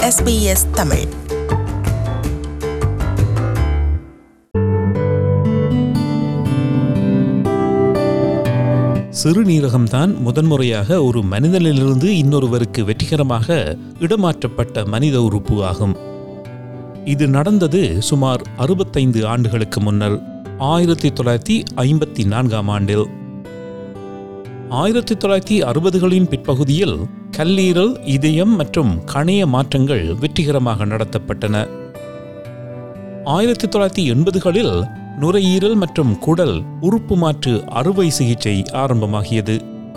SBS Tamil சிறுநீரகம்தான் முதன்முறையாக ஒரு மனிதனிலிருந்து இன்னொருவருக்கு வெற்றிகரமாக இடமாற்றப்பட்ட மனித உறுப்பு ஆகும் இது நடந்தது சுமார் அறுபத்தைந்து ஆண்டுகளுக்கு முன்னர் ஆயிரத்தி தொள்ளாயிரத்தி ஐம்பத்தி நான்காம் ஆண்டில் ஆயிரத்தி தொள்ளாயிரத்தி அறுபதுகளின் பிற்பகுதியில் கல்லீரல் இதயம் மற்றும் கணைய மாற்றங்கள் வெற்றிகரமாக நடத்தப்பட்டன ஆயிரத்தி தொள்ளாயிரத்தி எண்பதுகளில் நுரையீரல் மற்றும் குடல் உறுப்பு மாற்று அறுவை சிகிச்சை ஆரம்பமாகியது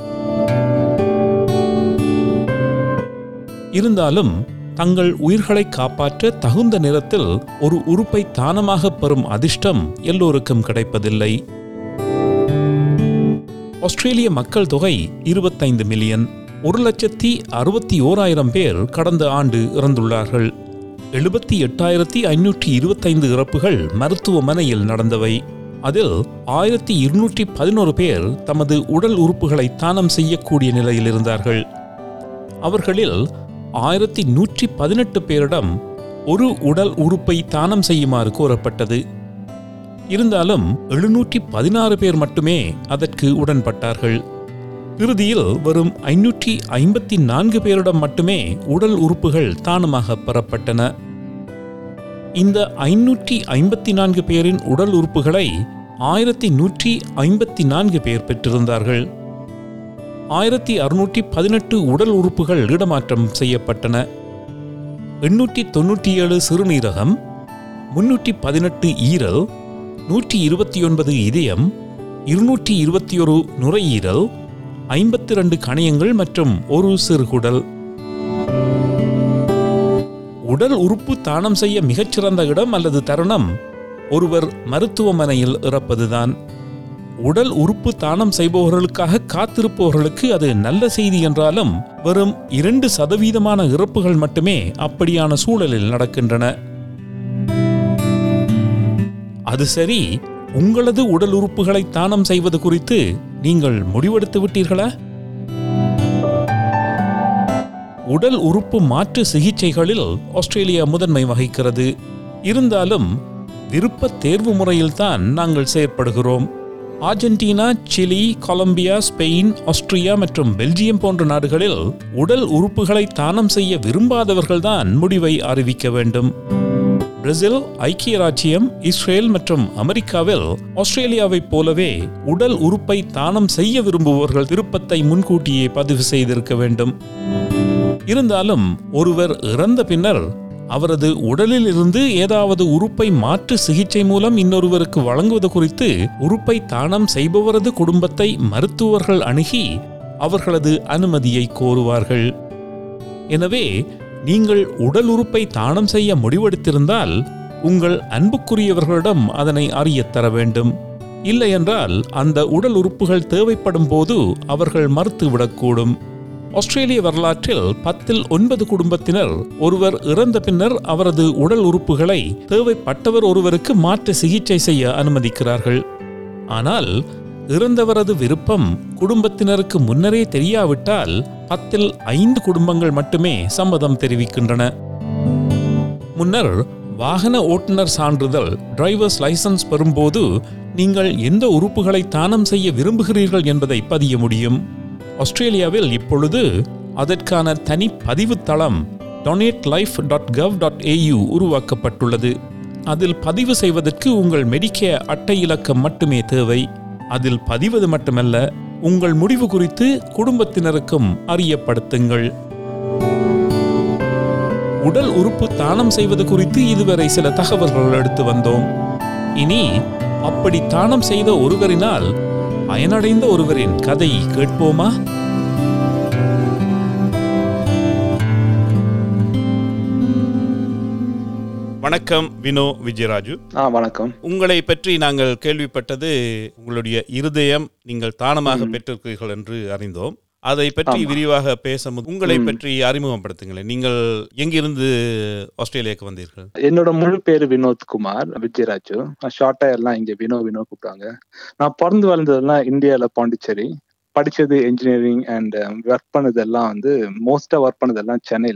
இருந்தாலும் தங்கள் உயிர்களை காப்பாற்ற தகுந்த நேரத்தில் ஒரு உறுப்பை தானமாக பெறும் அதிர்ஷ்டம் எல்லோருக்கும் கிடைப்பதில்லை ஆஸ்திரேலிய மக்கள் தொகை இருபத்தைந்து மில்லியன் ஒரு லட்சத்தி அறுபத்தி ஓராயிரம் பேர் கடந்த ஆண்டு இறந்துள்ளார்கள் எழுபத்தி எட்டாயிரத்தி ஐநூற்றி இருபத்தைந்து இறப்புகள் மருத்துவமனையில் நடந்தவை அதில் ஆயிரத்தி இருநூற்றி பதினோரு பேர் தமது உடல் உறுப்புகளை தானம் செய்யக்கூடிய நிலையில் இருந்தார்கள் அவர்களில் ஆயிரத்தி நூற்றி பதினெட்டு பேரிடம் ஒரு உடல் உறுப்பை தானம் செய்யுமாறு கோரப்பட்டது இருந்தாலும் எழுநூற்றி பதினாறு பேர் மட்டுமே அதற்கு உடன்பட்டார்கள் இறுதியில் வெறும் ஐநூற்றி ஐம்பத்தி நான்கு பேரிடம் மட்டுமே உடல் உறுப்புகள் தானமாக பெறப்பட்டன இந்த ஐநூற்றி ஐம்பத்தி நான்கு பேரின் உடல் உறுப்புகளை ஆயிரத்தி நூற்றி ஐம்பத்தி நான்கு பேர் பெற்றிருந்தார்கள் ஆயிரத்தி அறுநூற்றி பதினெட்டு உடல் உறுப்புகள் இடமாற்றம் செய்யப்பட்டன எண்ணூற்றி தொண்ணூற்றி ஏழு சிறுநீரகம் முன்னூற்றி பதினெட்டு ஈரல் நூற்றி இருபத்தி ஒன்பது இதயம் இருநூற்றி இருபத்தி ஒரு நுரையீரல் ஐம்பத்தி ரெண்டு கணையங்கள் மற்றும் ஒரு சிறுகுடல் உடல் உறுப்பு தானம் செய்ய மிகச்சிறந்த இடம் அல்லது தருணம் ஒருவர் மருத்துவமனையில் இறப்பதுதான் உடல் உறுப்பு தானம் செய்பவர்களுக்காக காத்திருப்பவர்களுக்கு அது நல்ல செய்தி என்றாலும் வெறும் இரண்டு சதவீதமான இறப்புகள் மட்டுமே அப்படியான சூழலில் நடக்கின்றன அது சரி உங்களது உடல் உறுப்புகளை தானம் செய்வது குறித்து நீங்கள் முடிவெடுத்து விட்டீர்களா உடல் உறுப்பு மாற்று சிகிச்சைகளில் ஆஸ்திரேலியா முதன்மை வகிக்கிறது இருந்தாலும் விருப்ப தேர்வு முறையில்தான் நாங்கள் செயற்படுகிறோம் Argentina Chile Colombia Spain Austria மற்றும் பெல்ஜியம் போன்ற நாடுகளில் உடல் உறுப்புகளை தானம் செய்ய விரும்பாதவர்கள்தான் முடிவை அறிவிக்க வேண்டும் பிரேசில் ஐக்கிய ராச்சியம் இஸ்ரேல் மற்றும் அமெரிக்காவில் ஆஸ்திரேலியாவைப் போலவே உடல் உறுப்பை தானம் செய்ய விரும்புபவர்கள் விருப்பத்தை முன்கூட்டியே பதிவு செய்திருக்க வேண்டும் இருந்தாலும் ஒருவர் இறந்த பின்னர் அவரது உடலில் இருந்து ஏதாவது உறுப்பை மாற்று சிகிச்சை மூலம் இன்னொருவருக்கு வழங்குவது குறித்து உறுப்பை தானம் செய்பவரது குடும்பத்தை மருத்துவர்கள் அணுகி அவர்களது அனுமதியை கோருவார்கள் எனவே நீங்கள் உடல் உறுப்பை தானம் செய்ய முடிவெடுத்திருந்தால் உங்கள் அன்புக்குரியவர்களிடம் அதனை அறியத் தர வேண்டும் இல்லையென்றால் அந்த உடல் உறுப்புகள் தேவைப்படும் போது அவர்கள் மறுத்துவிடக்கூடும் ஆஸ்திரேலிய வரலாற்றில் பத்தில் ஒன்பது குடும்பத்தினர் ஒருவர் இறந்த பின்னர் அவரது உடல் உறுப்புகளை தேவைப்பட்டவர் ஒருவருக்கு மாற்று சிகிச்சை செய்ய அனுமதிக்கிறார்கள் ஆனால் இறந்தவரது விருப்பம் குடும்பத்தினருக்கு முன்னரே தெரியாவிட்டால் பத்தில் ஐந்து குடும்பங்கள் மட்டுமே சம்மதம் தெரிவிக்கின்றன முன்னர் வாகன ஓட்டுநர் சான்றிதழ் டிரைவர்ஸ் லைசன்ஸ் பெறும்போது நீங்கள் எந்த உறுப்புகளை தானம் செய்ய விரும்புகிறீர்கள் என்பதை பதிய முடியும் ஆஸ்திரேலியாவில் இப்பொழுது அதற்கான தனி பதிவு தளம் donate life dot gov dot AU உருவாக்கப்பட்டுள்ளது அதில் பதிவு செய்வதற்கு உங்கள் மெடிக்கே அட்டை இலக்கம் மட்டுமே தேவை அதில் பதிவது மட்டுமல்ல உங்கள் முடிவு குறித்து குடும்பத்தினருக்கும் அறியப்படுத்துங்கள் உடல் உறுப்பு தானம் செய்வது குறித்து இதுவரை சில தகவல்கள் எடுத்து வந்தோம் இனி அப்படி தானம் செய்த ஒருவரினால் பயனடைந்த ஒருவரின் கதை கேட்போமா வணக்கம் வினோ விஜயராஜு ஆ வணக்கம் உங்களை பற்றி நாங்கள் கேள்விப்பட்டது உங்களுடைய இருதயம் நீங்கள் தானமாக பெற்றிருக்கிறீர்கள் என்று அறிந்தோம் அதை பற்றி விரிவாக பேச மு- உங்களை பற்றி அறிமுகப்படுத்துங்களேன் நீங்கள் எங்கிருந்து ஆஸ்திரேலியாவுக்கு வந்தீர்கள் என்னோட முழு பேரு வினோத் குமார் விஜயராஜு ஷார்ட்டா எல்லாம் இங்க வினோ வினோ கூப்பிட்டாங்க நான் பிறந்து வளர்ந்ததெல்லாம் இந்தியால பாண்டிச்சேரி படிச்சது இன்ஜினியரிங் அண்ட் ஒர்க் பண்ணதெல்லாம் வந்து மோஸ்டா ஒர்க் பண்ணதெல்லாம் சென்னையில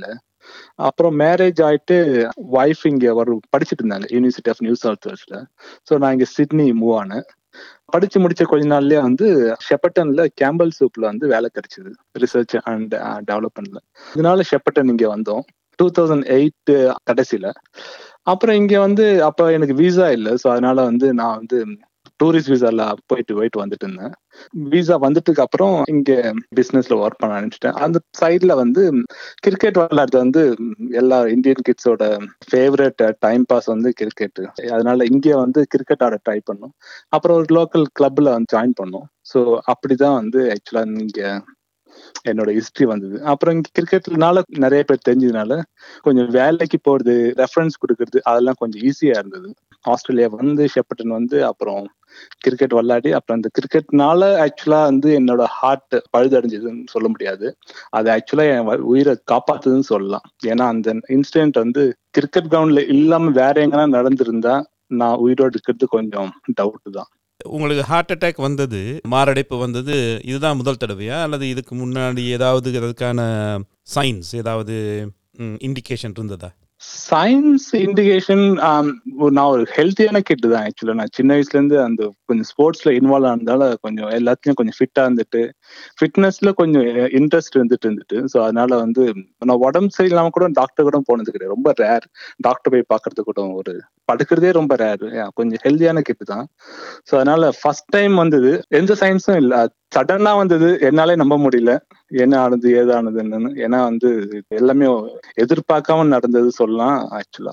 அப்புறம் மேரேஜ் ஆயிட்டு ஒய்ஃப் இங்க வரும் படிச்சுட்டு இருந்தாங்க யூனிவர்சிட்டி ஆஃப் நியூ சவுத் வேல்ஸ்ல ஸோ நான் இங்க சிட்னி மூவ் ஆனேன் படிச்சு முடிச்ச கொஞ்ச நாள்லயே வந்து ஷெப்பட்டன்ல கேம்பல் சூப்ல வந்து வேலை கிடைச்சது ரிசர்ச் அண்ட் டெவலப்மெண்ட்ல இதனால ஷெப்பட்டன் இங்க வந்தோம் டூ தௌசண்ட் எயிட் கடைசியில அப்புறம் இங்க வந்து அப்ப எனக்கு விசா இல்லை ஸோ அதனால வந்து நான் வந்து டூரிஸ்ட் விசால போயிட்டு போயிட்டு வந்துட்டு இருந்தேன் விசா வந்துட்டுக்கு அப்புறம் இங்க பிசினஸ்ல ஒர்க் பண்ண ஆரம்பிச்சிட்டேன் அந்த சைட்ல வந்து கிரிக்கெட் விளையாடுறது வந்து எல்லா இந்தியன் கிட்ஸோட ஃபேவரட் டைம் பாஸ் வந்து கிரிக்கெட் அதனால இங்க வந்து கிரிக்கெட் ஆட ட்ரை பண்ணோம் அப்புறம் ஒரு லோக்கல் கிளப்ல வந்து ஜாயின் பண்ணோம் ஸோ அப்படிதான் வந்து ஆக்சுவலா இங்க என்னோட ஹிஸ்டரி வந்தது அப்புறம் இங்க கிரிக்கெட்னால நிறைய பேர் தெரிஞ்சதுனால கொஞ்சம் வேலைக்கு போறது ரெஃபரன்ஸ் கொடுக்கறது அதெல்லாம் கொஞ்சம் ஈஸியா இருந்தது ஆஸ்திரேலியா வந்து ஷெப்பட்டன் வந்து அப்புறம் கிரிக்கெட் விளையாடி அப்புறம் அந்த கிரிக்கெட்னால ஆக்சுவலா வந்து என்னோட ஹார்ட் பழுதடைஞ்சதுன்னு சொல்ல முடியாது அது ஆக்சுவலா என் வ- உயிரை காப்பாத்துதுன்னு சொல்லலாம் ஏன்னா அந்த இன்சிடென்ட் வந்து கிரிக்கெட் கிரவுண்ட்ல இல்லாம வேற எங்கன்னா நடந்திருந்தா நான் உயிரோடு இருக்கிறது கொஞ்சம் டவுட் தான் உங்களுக்கு ஹார்ட் அட்டாக் வந்தது மாரடைப்பு வந்தது இதுதான் முதல் தடவையா அல்லது இதுக்கு முன்னாடி ஏதாவது அதுக்கான சைன்ஸ் ஏதாவது இண்டிகேஷன் இருந்ததா சயின்ஸ் இண்டிகேஷன் நான் ஒரு ஹெல்த்தியான கிட்டு தான் ஆக்சுவலா நான் சின்ன வயசுல இருந்து அந்த கொஞ்சம் ஸ்போர்ட்ஸ்ல இன்வால்வ் ஆனதால கொஞ்சம் எல்லாத்துலயும் கொஞ்சம் ஃபிட்டா இருந்துட்டு ஃபிட்னஸ்ல கொஞ்சம் இன்ட்ரெஸ்ட் இருந்துட்டு இருந்துட்டு ஸோ அதனால வந்து நான் உடம்பு சரியில்லாம கூட டாக்டர் கூட போனது கிடையாது ரொம்ப ரேர் டாக்டர் போய் பார்க்கறது கூட ஒரு படுக்கிறதே ரொம்ப ரேர் கொஞ்சம் ஹெல்த்தியான கிட்டு தான் ஸோ அதனால ஃபர்ஸ்ட் டைம் வந்தது எந்த சயின்ஸும் இல்லை சடனா வந்தது என்னாலே நம்ப முடியல என்ன ஆனது ஏதானது என்னன்னு ஏன்னா வந்து எல்லாமே எதிர்பார்க்காம நடந்தது சொல்லலாம் ஆக்சுவலா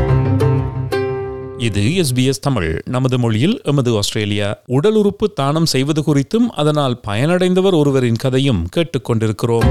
இது எஸ்பிஎஸ் தமிழ் நமது மொழியில் எமது ஆஸ்திரேலியா உடல் உறுப்பு தானம் செய்வது குறித்தும் அதனால் பயனடைந்தவர் ஒருவரின் கதையும் கேட்டுக்கொண்டிருக்கிறோம்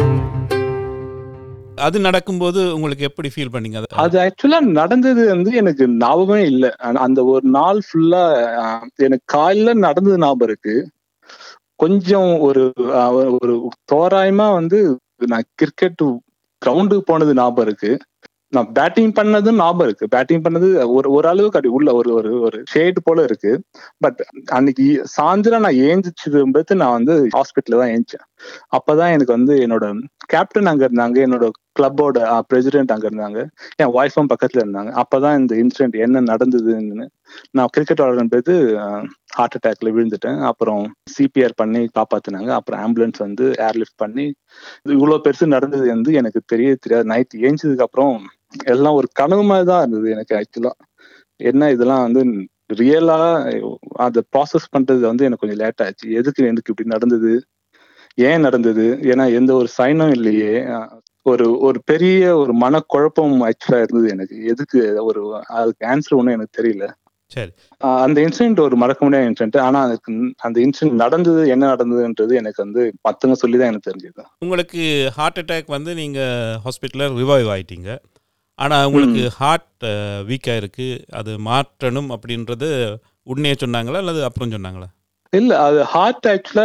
அது நடக்கும்போது உங்களுக்கு எப்படி ஃபீல் பண்ணீங்க அது அது ஆக்சுவலா நடந்தது வந்து எனக்கு ஞாபகமே இல்லை அந்த ஒரு நாள் ஃபுல்லா எனக்கு காலைல நடந்தது ஞாபகம் இருக்கு கொஞ்சம் ஒரு ஆஹ், ஒரு தோராயமா வந்து நான் கிரிக்கெட் கிரவுண்டுக்கு போனது ஞாபகம் இருக்கு நான் பேட்டிங் பண்ணதும் ஞாபகம் இருக்கு பேட்டிங் பண்ணது ஒரு ஒரு அளவுக்கு அப்படி உள்ள ஒரு ஒரு ஒரு ஷேட் போல இருக்கு பட் அன்னைக்கு சாயந்தரம் நான் ஏஞ்சிச்சது நான் வந்து ஹாஸ்பிட்டல்ல தான் ஏஞ்சேன் அப்பதான் எனக்கு வந்து என்னோட கேப்டன் அங்க இருந்தாங்க என்னோட கிளப்போட பிரசிடென்ட் அங்க இருந்தாங்க என் ஒய்ஃபும் பக்கத்துல இருந்தாங்க அப்பதான் இந்த இன்சிடென்ட் என்ன நடந்ததுன்னு நான் கிரிக்கெட் விளையாடும்போது ஹார்ட் அட்டாக்ல விழுந்துட்டேன் அப்புறம் சிபிஆர் பண்ணி காப்பாத்தினாங்க அப்புறம் ஆம்புலன்ஸ் வந்து ஏர்லிஃப்ட் பண்ணி இது இவ்வளவு பெருசு நடந்தது வந்து எனக்கு தெரிய தெரியாது நைட் ஏஞ்சதுக்கு அப்புறம் எல்லாம் ஒரு கனவு மாதிரி தான் இருந்தது எனக்கு ஆக்சுவலா என்ன இதெல்லாம் வந்து ரியலா அதை ப்ராசஸ் பண்றது வந்து எனக்கு கொஞ்சம் லேட் ஆச்சு எதுக்கு எனக்கு இப்படி நடந்தது ஏன் நடந்தது ஏன்னா எந்த ஒரு சைனும் இல்லையே ஒரு ஒரு பெரிய ஒரு மனக்குழப்பம் ஆக்சுவலா இருந்தது எனக்கு எதுக்கு ஒரு அதுக்கு ஆன்சர் ஒன்றும் எனக்கு தெரியல சரி ஆஹ் அந்த இன்சிடென்ட் ஒரு மறக்க முடியாத இன்சிடென்ட் ஆனா அதுக்கு அந்த இன்சிடென்ட் நடந்தது என்ன நடந்ததுன்றது எனக்கு வந்து மத்தவங்க சொல்லி தான் எனக்கு தெரிஞ்சது உங்களுக்கு ஹார்ட் அட்டாக் வந்து நீங்கள் ஹாஸ்பிட்டலில் ரிவைவ் ஆயிட்டீங்க ஆனால் உங்களுக்கு ஹார்ட் வீக்காக இருக்குது அது மாற்றணும் அப்படின்றது உடனே சொன்னாங்களா அல்லது அப்புறம் சொன்னாங்களா இல்ல அது ஹார்ட் ஆக்சுவலா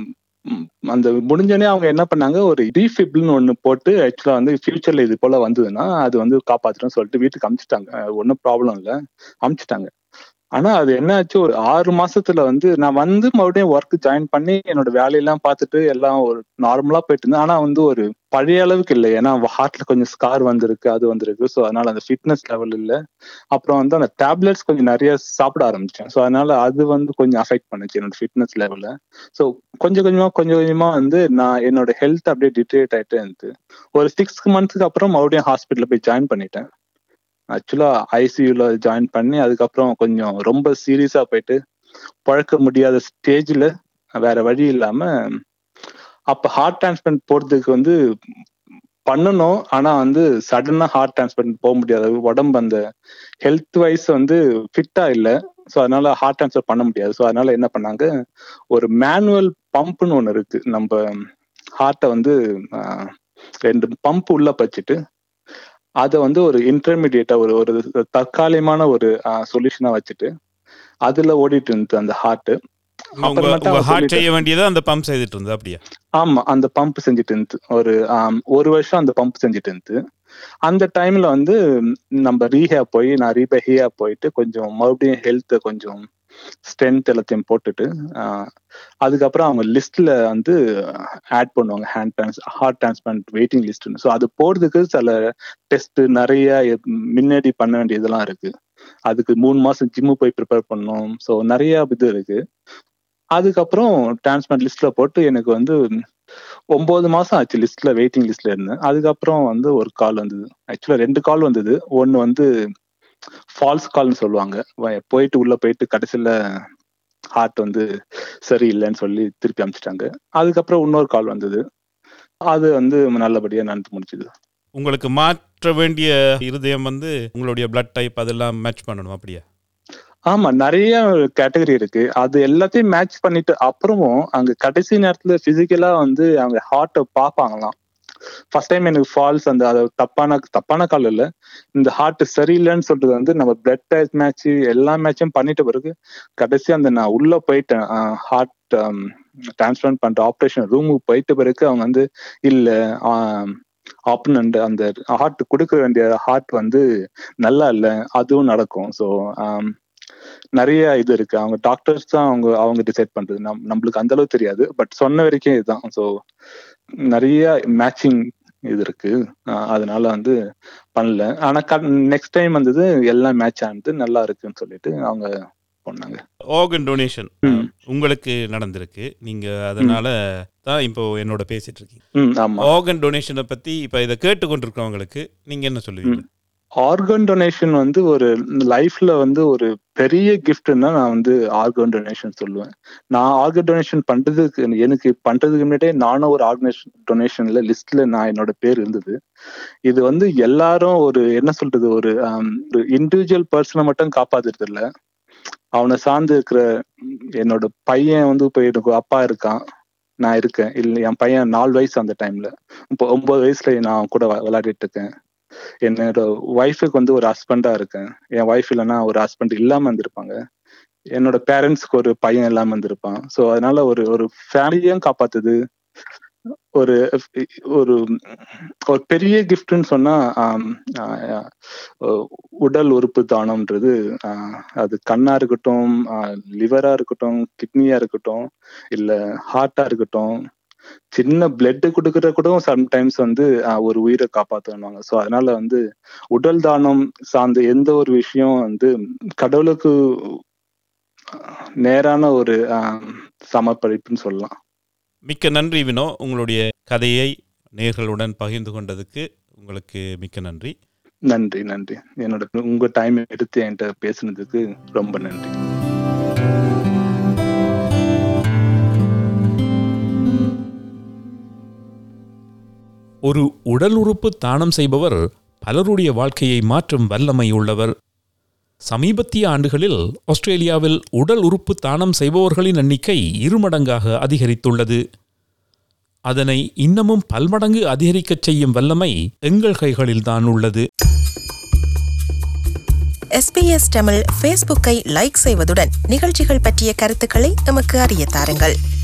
அந்த முடிஞ்சோடனே அவங்க என்ன பண்ணாங்க ஒரு டிஃபிப்னு ஒண்ணு போட்டு ஆக்சுவலா வந்து ஃபியூச்சர்ல இது போல வந்ததுன்னா அது வந்து காப்பாத்துறோம்னு சொல்லிட்டு வீட்டுக்கு அமிச்சிட்டாங்க ஒன்றும் ப்ராப்ளம் இல்லை அமிச்சிட்டாங்க ஆனா அது என்ன ஆச்சு ஒரு ஆறு மாசத்துல வந்து நான் வந்து மறுபடியும் ஒர்க் ஜாயின் பண்ணி என்னோட வேலையெல்லாம் பார்த்துட்டு எல்லாம் ஒரு நார்மலா போயிட்டு இருந்தேன் ஆனா வந்து ஒரு பழைய அளவுக்கு இல்லை ஏன்னா ஹார்ட்ல கொஞ்சம் ஸ்கார் வந்திருக்கு அது வந்திருக்கு ஸோ அதனால அந்த ஃபிட்னஸ் லெவல் இல்லை அப்புறம் வந்து அந்த டேப்லெட்ஸ் கொஞ்சம் நிறைய சாப்பிட ஆரம்பிச்சேன் ஸோ அதனால அது வந்து கொஞ்சம் அஃபெக்ட் பண்ணுச்சு என்னோட ஃபிட்னஸ் லெவலில் ஸோ கொஞ்சம் கொஞ்சமா கொஞ்சம் கொஞ்சமா வந்து நான் என்னோட ஹெல்த் அப்படியே டிட்டேட் ஆயிட்டே இருந்துச்சு ஒரு சிக்ஸ் மந்த்ஸ்க்கு அப்புறம் மறுபடியும் ஹாஸ்பிட்டல்ல போய் ஜாயின் பண்ணிட்டேன் ஆக்சுவலா ஐசியூல ஜாயின் பண்ணி அதுக்கப்புறம் கொஞ்சம் ரொம்ப சீரியஸா போயிட்டு பழக்க முடியாத ஸ்டேஜ்ல வேற வழி இல்லாம அப்ப ஹார்ட் டிரான்ஸ்பிளண்ட் போறதுக்கு வந்து பண்ணணும் ஆனா வந்து சடனா ஹார்ட் டிரான்ஸ்பிளண்ட் போக முடியாது உடம்பு அந்த ஹெல்த் வைஸ் வந்து ஃபிட்டா இல்ல ஸோ அதனால ஹார்ட் டிரான்ஸ்ஃபர் பண்ண முடியாது ஸோ அதனால என்ன பண்ணாங்க ஒரு மேனுவல் பம்ப்னு ஒன்று இருக்கு நம்ம ஹார்ட்டை வந்து ஆஹ், ரெண்டு பம்ப் உள்ள வச்சுட்டு அதை வந்து ஒரு இன்டர்மீடியேட்டா ஒரு ஒரு தற்காலிகமான ஒரு சொல்யூஷனா வச்சுட்டு அதுல ஓடிட்டு இருந்தது அந்த ஹார்ட் உங்க அப்புறமேட்டா உங்க அவர் ஹார்ட் சொல்லிட்டு- செய்ய வேண்டியதை அந்த பம்ப் செய்துட்டு இருந்தது அப்படியா ஆமா அந்த பம்ப் செஞ்சுட்டு இருந்துச்சு ஒரு ஆம், ஒரு வருஷம் அந்த பம்ப் செஞ்சுட்டு இருந்துச்சு அந்த டைம்ல வந்து நம்ம ரீஹேப் போய் நான் ரீபே ஹீஹேப் போயிட்டு கொஞ்சம் மறுபடியும் ஹெல்த் கொஞ்சம் ஸ்ட்ரென்த் எல்லாத்தையும் போட்டுட்டு ஆஹ், அதுக்கப்புறம் அவங்க லிஸ்ட்ல வந்து ஆட் பண்ணுவாங்க ஹேண்ட் டிரான்ஸ் ஹார்ட் டிரான்ஸ்பிளான்ட் வெயிட்டிங் லிஸ்ட்னு ஸோ அது போடுறதுக்கு சில டெஸ்ட் நிறைய எப்- முன்னாடி பண்ண வேண்டியதெல்லாம் இருக்கு அதுக்கு மூணு மாசம் ஜிம்மு போய் ப்ரிப்பேர் பண்ணணும் ஸோ நிறைய இது இருக்கு அதுக்கப்புறம் டிரான்ஸ்பிளான்ட் லிஸ்ட்ல போட்டு எனக்கு வந்து ஒன்பது மாசம் ஆச்சு லிஸ்ட்ல வெயிட்டிங் லிஸ்ட்ல இருந்தேன் அதுக்கப்புறம் வந்து ஒரு கால் வந்தது ஆக்சுவலா ரெண்டு கால் வந்தது ஒன்னு வந்து ஃபால்ஸ் கால்னு சொல்லுவாங்க வ- போயிட்டு உள்ள போயிட்டு கடைசியில ஹார்ட் வந்து சரியில்லைன்னு சொல்லி திருப்பி அனுப்பிச்சிட்டாங்க அதுக்கப்புறம் இன்னொரு கால் வந்தது அது வந்து நல்லபடியா நடந்து முடிச்சுது உங்களுக்கு மாற்ற வேண்டிய இருதயம் வந்து உங்களுடைய blood டைப் அதெல்லாம் மேட்ச் பண்ணணும் அப்படியா ஆமா நிறைய கேட்டகரி இருக்கு அது எல்லாத்தையும் மேட்ச் பண்ணிட்டு அப்புறமும் அங்க கடைசி நேரத்துல பிசிக்கலா வந்து அவங்க ஹார்ட்டை பார்ப்பாங்களாம் ஃபர்ஸ்ட் டைம் எனக்கு ஃபால்ஸ் அந்த அது தப்பான தப்பான கால் இல்ல இந்த ஹார்ட் சரியில்லைன்னு சொல்றது வந்து நம்ம பிளட் டெஸ்ட் மேட்ச் எல்லா மேட்சும் பண்ணிட்ட பிறகு கடைசி அந்த நான் உள்ள போயிட்டேன் ஹார்ட் டிரான்ஸ்பிளான்ட் பண்ற ஆப்ரேஷன் ரூமுக்கு போயிட்ட பிறகு அவங்க வந்து இல்ல ஆப்பனண்ட் அந்த ஹார்ட் கொடுக்க வேண்டிய ஹார்ட் வந்து நல்லா இல்லை அதுவும் நடக்கும் ஸோ நிறைய இது இருக்கு அவங்க டாக்டர்ஸ் தான் அவங்க அவங்க டிசைட் பண்றது நம் நம்மளுக்கு அந்த அளவுக்கு தெரியாது பட் சொன்ன வரைக்கும் இதுதான் ஸோ நிறைய மேட்சிங் இது இருக்கு அஹ் அதனால வந்து பண்ணல ஆனா நெக்ஸ்ட் டைம் வந்தது எல்லாம் மேட்ச் ஆனது நல்லா இருக்குன்னு சொல்லிட்டு அவங்க பண்ணாங்க ஆர்கன் டொனேஷன் ம். உங்களுக்கு நடந்திருக்கு நீங்க அதனால தான் இப்போ என்னோட பேசிட்டு இருக்கீங்க ம் ஆமா ஆர்கன் டொனேஷனை பத்தி இப்போ இதை கேட்டுக்கொண்டிருக்கிறவங்களுக்கு நீங்க என்ன சொல்லுவீங்க ஆர்கன் டொனேஷன் வந்து ஒரு லைஃப்ல வந்து ஒரு பெரிய கிஃப்ட்னா நான் வந்து ஆர்கன் டொனேஷன் சொல்லுவேன் நான் ஆர்கன் டொனேஷன் பண்றதுக்கு எனக்கு பண்றதுக்கு முன்னாடியே நானும் ஒரு ஆர்கனைசேஷன் டொனேஷன்ல லிஸ்ட்ல நான் என்னோட பேர் இருந்தது இது வந்து எல்லாரும் ஒரு என்ன சொல்றது ஒரு இண்டிவிஜுவல் பர்சனை மட்டும் காப்பாத்துறது இல்ல அவனை சார்ந்து இருக்கிற என்னோட பையன் வந்து இப்போ எனக்கு அப்பா இருக்கான் நான் இருக்கேன் இல்லை என் பையன் நாலு வயசு அந்த டைம்ல இப்போ ஒன்பது வயசுல நான் அவன் கூட விளா- விளையாடிட்டு இருக்கேன் என்னோட ஒய்ஃபுக்கு வந்து ஒரு ஹஸ்பண்டா இருக்கேன் என் ஒய்ஃப் இல்லைன்னா ஒரு ஹஸ்பண்ட் இல்லாம இருந்திருப்பாங்க என்னோட பேரண்ட்ஸ்க்கு ஒரு பையன் இல்லாம இருந்திருப்பான் ஸோ அதனால ஒரு ஒரு ஃபேமிலியும் காப்பாத்துது ஒரு ஒரு ஒரு பெரிய கிஃப்ட்னு சொன்னா ஆம், ஆஹ், ஆஹ், உடல் உறுப்பு தானம்ன்றது ஆஹ், அது கண்ணா இருக்கட்டும் லிவரா இருக்கட்டும் கிட்னியா இருக்கட்டும் இல்ல ஹார்ட்டா இருக்கட்டும் சின்ன பிளட் கொடுக்கற கூட சம்டைம்ஸ் வந்து ஆஹ், ஒரு உயிரை காப்பாற்றுவாங்க ஸோ அதனால வந்து உடல் தானம் சார்ந்த எந்த ஒரு விஷயம் வந்து கடவுளுக்கு ஆஹ், நேரான ஒரு ஆஹ், சமர்ப்பணிப்புன்னு சொல்லலாம் மிக்க நன்றி வினோ உங்களுடைய கதையை நேர்களுடன் பகிர்ந்து கொண்டதுக்கு உங்களுக்கு மிக்க நன்றி நன்றி நன்றி என்னோட உங்க டைம் எடுத்து என்கிட்ட பேசுனதுக்கு ரொம்ப நன்றி ஒரு உடல் உறுப்பு தானம் செய்பவர் பலருடைய வாழ்க்கையை மாற்றும் வல்லமை உள்ளவர் சமீபத்திய ஆண்டுகளில் ஆஸ்திரேலியாவில் உடல் உறுப்பு தானம் செய்பவர்களின் எண்ணிக்கை இருமடங்காக அதிகரித்துள்ளது அதனை இன்னமும் பல்மடங்கு அதிகரிக்கச் செய்யும் வல்லமை எங்கள் கைகளில்தான் உள்ளது எஸ்பிஎஸ் தமிழ் ஃபேஸ்புக்கை லைக் செய்வதுடன் நிகழ்ச்சிகள் பற்றிய கருத்துக்களை எமக்கு அறிய தாருங்கள்